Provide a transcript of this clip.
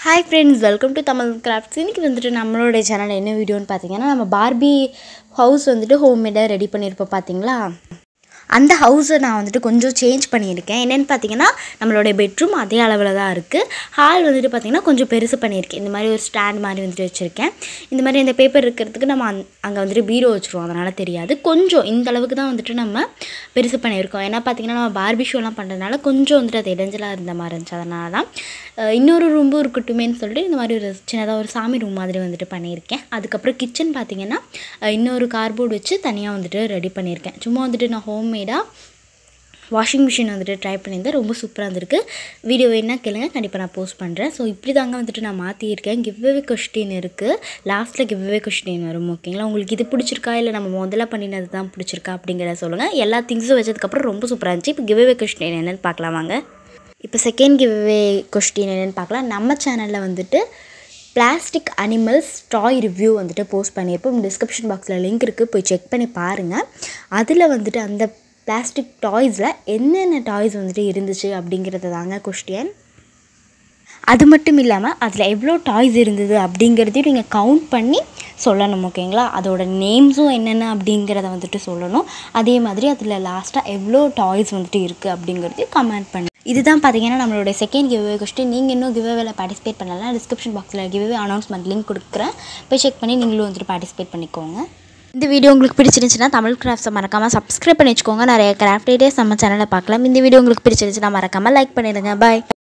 hi friends welcome to Tamil crafts இன்றைக்கி வந்துட்டு நம்மளோட சேனல் என்ன வீடியோன்னு பார்த்தீங்கன்னா நம்ம பார்பி ஹவுஸ் வந்துட்டு ஹோம்மேடாக ரெடி பண்ணியிருப்போம் பார்த்தீங்களா அந்த ஹவுஸை நான் வந்துட்டு கொஞ்சம் சேஞ்ச் பண்ணியிருக்கேன் என்னென்னு பார்த்தீங்கன்னா நம்மளுடைய பெட்ரூம் அதே அளவில் தான் இருக்குது ஹால் வந்துட்டு பார்த்திங்கன்னா கொஞ்சம் பெருசு பண்ணியிருக்கேன் இந்த மாதிரி ஒரு ஸ்டாண்ட் மாதிரி வந்துட்டு வச்சுருக்கேன் இந்த மாதிரி இந்த பேப்பர் இருக்கிறதுக்கு நம்ம அந் அங்கே வந்துட்டு பீரோ வச்சுருவோம் அதனால் தெரியாது கொஞ்சம் இந்த அளவுக்கு தான் வந்துட்டு நம்ம பெருசு பண்ணியிருக்கோம் ஏன்னா பார்த்திங்கன்னா நம்ம பார்பி ஷோலாம் பண்ணுறதுனால கொஞ்சம் வந்துட்டு அது இடைஞ்சலாக இருந்த மாதிரி இருந்துச்சு அதனால தான் அஹ் இன்னொரு ரூமும் இருக்கட்டுமேன்னு சொல்லிட்டு இந்த மாதிரி ஒரு சின்னதாக ஒரு சாமி ரூம் மாதிரி வந்துட்டு பண்ணியிருக்கேன் அதுக்கப்புறம் கிச்சன் பார்த்திங்கன்னா அஹ் இன்னொரு கார்போர்டு வச்சு தனியாக வந்துட்டு ரெடி பண்ணியிருக்கேன் சும்மா வந்துட்டு நான் ஹோம்மேடாக வாஷிங் மிஷின் வந்துட்டு ட்ரை பண்ணியிருந்தேன் ரொம்ப சூப்பராக இருந்திருக்கு வீடியோ வேணா கேளுங்க கண்டிப்பாக நான் போஸ்ட் பண்ணுறேன் ஸோ இப்படி தாங்க வந்துட்டு நான் மாற்றியிருக்கேன் கிவ்வே கொஸ்டின் இருக்குது லாஸ்ட்டில் கிவ்வே கொஸ்டின் வரும் ஓகேங்களா உங்களுக்கு இது பிடிச்சிருக்கா இல்லை நம்ம முதல்ல பண்ணினது தான் பிடிச்சிருக்கா அப்படிங்கிறத சொல்லுங்கள் எல்லா திங்ஸும் வச்சதுக்கப்புறம் ரொம்ப சூப்பராக இருந்துச்சு இப்போ கிவ்வே கொஸ்டின் என்னென்னு பார்க்கலாம் வாங்க இப்போ செகண்ட் கிவ்வே கொஸ்டின் என்னென்னு பார்க்கலாம் நம்ம சேனலில் வந்துட்டு பிளாஸ்டிக் அனிமல்ஸ் டாய் ரிவ்யூ வந்துட்டு போஸ்ட் பண்ணியிருப்போம் டிஸ்கிரிப்ஷன் பாக்ஸில் லிங்க் இருக்குது போய் செக் பண்ணி பாருங்கள் அதில் வந்துட்டு அந்த பிளாஸ்டிக் டாய்ஸில் என்னென்ன டாய்ஸ் வந்துட்டு இருந்துச்சு அப்படிங்கிறது தாங்க கொஸ்டின் அது மட்டும் இல்லாமல் அதில் எவ்வளோ டாய்ஸ் இருந்தது அப்படிங்கிறதையும் நீங்கள் கவுண்ட் பண்ணி சொல்லணும் ஓகேங்களா அதோட நேம்ஸும் என்னென்ன அப்படிங்கிறத வந்துட்டு சொல்லணும் அதே மாதிரி அதில் லாஸ்ட்டாக எவ்வளோ டாய்ஸ் வந்துட்டு இருக்குது அப்படிங்கிறதையும் கமெண்ட் பண்ணி இதுதான் பார்த்தீங்கன்னா நம்மளுடைய செகண்ட் கிவ்வே கொஸ்டின் நீங்கள் இன்னும் கிவ்வேல பார்ட்டிசிபேட் பண்ணலாம் டிஸ்கிரிப்ஷன் பாக்ஸில் கிவ்வே அனௌன்ஸ்மெண்ட் லிங்க் கொடுக்குறேன் போய் செக் பண்ணி நீங்களும் வந்துட்டு பார்ட்டிசிபேட் பண்ணிக்கோங்க இந்த வீடியோ உங்களுக்கு பிடிச்சிருந்துச்சுன்னா தமிழ் கிராஃப்ட்ஸை மறக்காமல் சப்ஸ்கிரைப் பண்ணி வச்சுக்கோங்க நிறைய கிராஃப்ட் ஐடியாஸ் நம்ம சேனலில் பார்க்கலாம் இந்த வீடியோ உங்களுக்கு பிடிச்சிருந்துச்சுன்னா மறக்காமல் லைக் பண்ணிடுங்க பாய்